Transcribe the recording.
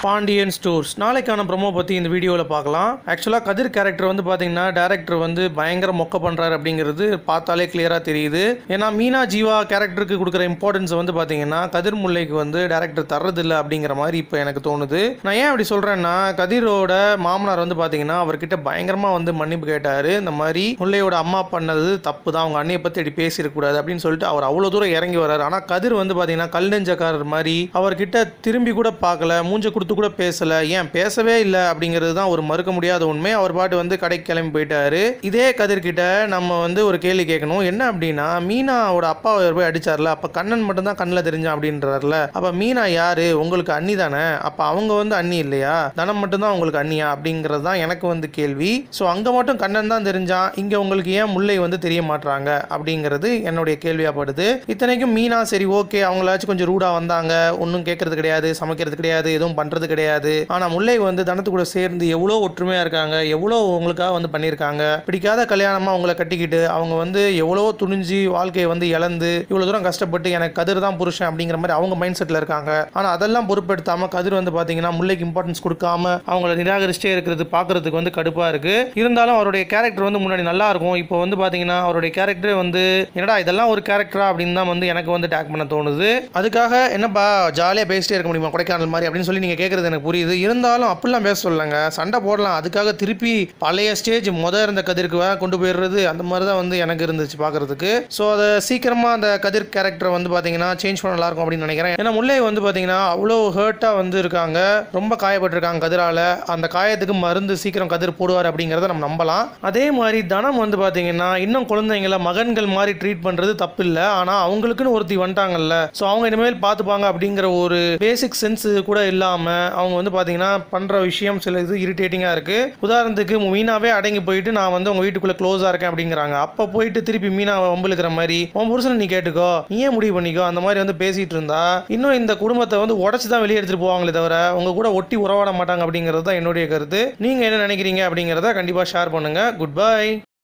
Pandian stores நாளைக்கான promo பற்றி இந்த வீடியோவில் பார்க்கலாம் ஆக்சுவலாக கதிர் கேரக்டர் வந்து பார்த்தீங்கன்னா டேரக்டர் வந்து பயங்கர மொக்க பண்ணுறாரு அப்படிங்கிறது பார்த்தாலே கிளியராக தெரியுது ஏன்னா மீனா ஜீவா கேரக்டருக்கு கொடுக்குற இம்பார்ட்டன்ஸை வந்து பார்த்தீங்கன்னா கதிர் முல்லைக்கு வந்து டேரக்டர் தர்றதில்ல அப்படிங்கிற மாதிரி இப்போ எனக்கு தோணுது நான் ஏன் அப்படி சொல்கிறேன்னா கதிரோட மாமனார் வந்து பார்த்தீங்கன்னா அவர்கிட்ட பயங்கரமாக வந்து மன்னிப்பு கேட்டார் இந்த மாதிரி முல்லையோட அம்மா பண்ணது தப்பு தான் அவங்க அண்ணியை பற்றி அப்படி பேசிடக்கூடாது அப்படின்னு சொல்லிட்டு அவர் அவ்வளோ தூரம் இறங்கி வர்றாரு ஆனால் கதிர் வந்து பார்த்தீங்கன்னா கல் நெஞ்சக்காரர் மாதிரி அவர்கிட்ட திரும்பி கூட பார்க்கல மூஞ்ச கொடுத்து கூட பேசல ஏன் பேசவே இல்லை அப்படிங்கிறது தான் ஒரு மறுக்க முடியாத உண்மை அவர் பாட்டு வந்து கடைக்கு கிளம்பி போயிட்டாரு இதே கதிர்கிட்ட நம்ம வந்து ஒரு கேள்வி கேட்கணும் என்ன அப்படின்னா மீனாவோட அப்பாவை இவர் போய் அடிச்சார்ல அப்ப கண்ணன் மட்டும் தான் கண்ணில் தெரிஞ்சான் அப்படின்றாருல அப்ப மீனா யாரு உங்களுக்கு அண்ணி தானே அப்ப அவங்க வந்து அண்ணி இல்லையா தனம் மட்டும் தான் உங்களுக்கு அண்ணியா அப்படிங்கிறது தான் எனக்கு வந்து கேள்வி ஸோ அங்க மட்டும் கண்ணன் தான் தெரிஞ்சான் இங்க உங்களுக்கு ஏன் முல்லை வந்து தெரிய மாட்றாங்க அப்படிங்கிறது என்னுடைய கேள்வியாப்படுது இத்தனைக்கும் மீனா சரி ஓகே அவங்களாச்சும் கொஞ்சம் ரூடா வந்தாங்க ஒன்றும் கேட்கறது கிடையாது சமைக்கிறது கிடையாது எதுவும் பண்றது கிடையாது ஆனா முல்லை வந்து தனத்து கூட சேர்ந்து எவ்வளோ ஒற்றுமையா இருக்காங்க எவ்வளோ உங்களுக்காக வந்து பண்ணியிருக்காங்க பிடிக்காத கல்யாணமா அவங்கள கட்டிக்கிட்டு அவங்க வந்து எவ்வளோ துணிஞ்சு வாழ்க்கையை வந்து இழந்து இவ்வளோ தூரம் கஷ்டப்பட்டு எனக்கு கதிர் தான் புருஷன் அப்படிங்கிற மாதிரி அவங்க மைண்ட் செட்டில் இருக்காங்க ஆனால் அதெல்லாம் பொறுப்பெடுத்தாம கதிர் வந்து பார்த்தீங்கன்னா முல்லைக்கு இம்பார்ட்டன்ஸ் கொடுக்காம அவங்கள நிராகரிச்சிட்டே இருக்கிறது பார்க்கறதுக்கு வந்து கடுப்பாக இருக்கு இருந்தாலும் அவருடைய கேரக்டர் வந்து முன்னாடி நல்லா இருக்கும் இப்போ வந்து பார்த்தீங்கன்னா அவருடைய கேரக்டர் வந்து என்னடா இதெல்லாம் ஒரு கேரக்டரா அப்படின்னு தான் வந்து எனக்கு வந்து டேக் பண்ண தோணுது அதுக்காக என்னப்பா ஜாலியாக பேசிட்டே இருக்க முடியுமா கொடைக்கானல் மாதிரி அப்படின்னு சொல்லி நீங்கள் கேட்குறது எனக்கு புரியுது இருந்தாலும் அப்படிலாம் பேச சொல்லலைங்க சண்டை போடலாம் அதுக்காக திருப்பி பழைய ஸ்டேஜ் முத இருந்த கதிருக்கு வேற கொண்டு போயிடுறது அந்த மாதிரி தான் வந்து எனக்கு இருந்துச்சு பார்க்கறதுக்கு ஸோ அதை சீக்கிரமாக அந்த கதிர் கேரக்டரை வந்து பார்த்தீங்கன்னா சேஞ்ச் பண்ண நல்லா இருக்கும் அப்படின்னு நினைக்கிறேன் ஏன்னா முல்லை வந்து பார்த்தீங்கன்னா அவ்வளோ ஹர்ட்டாக வந்து இருக்காங்க ரொம்ப காயப்பட்டிருக்காங்க கதிரால அந்த காயத்துக்கு மருந்து சீக்கிரம் கதிர் போடுவார் அப்படிங்கிறத நம்ம நம்பலாம் அதே மாதிரி தனம் வந்து பார்த்தீங்கன்னா இன்னும் குழந்தைங்கள மகன்கள் மாதிரி ட்ரீட் பண்ணுறது தப்பு இல்லை ஆனால் அவங்களுக்குன்னு ஒருத்தி வந்துட்டாங்கல்ல ஸோ அவங்க இனிமேல் பார்த்துப்பாங்க அப்படிங்கிற ஒரு பேசிக் சென்ஸ் கூட இல்லாமல் அவங்க வந்து பார்த்தீங்கன்னா பண்ணுற விஷயம் சில இது இரிட்டேட்டிங்காக இருக்குது உதாரணத்துக்கு மீனாவே அடங்கி போயிட்டு நான் வந்து உங்கள் வீட்டுக்குள்ளே க்ளோஸாக இருக்கேன் அப்படிங்கிறாங்க அப்போ போயிட்டு திருப்பி மீனாவை வம்பிழுக்கிற மாதிரி உன் புருஷனை நீ கேட்டுக்கோ நீயே முடிவு பண்ணிக்கோ அந்த மாதிரி வந்து பேசிகிட்டு இருந்தா இன்னும் இந்த குடும்பத்தை வந்து உடச்சி தான் வெளியே எடுத்துகிட்டு போவாங்களே தவிர உங்க கூட ஒட்டி உறவாட மாட்டாங்க அப்படிங்கிறது தான் என்னுடைய கருத்து நீங்கள் என்ன நினைக்கிறீங்க அப்படிங்கிறத கண்டிப்பாக ஷேர் பண்ணுங்கள் குட் பை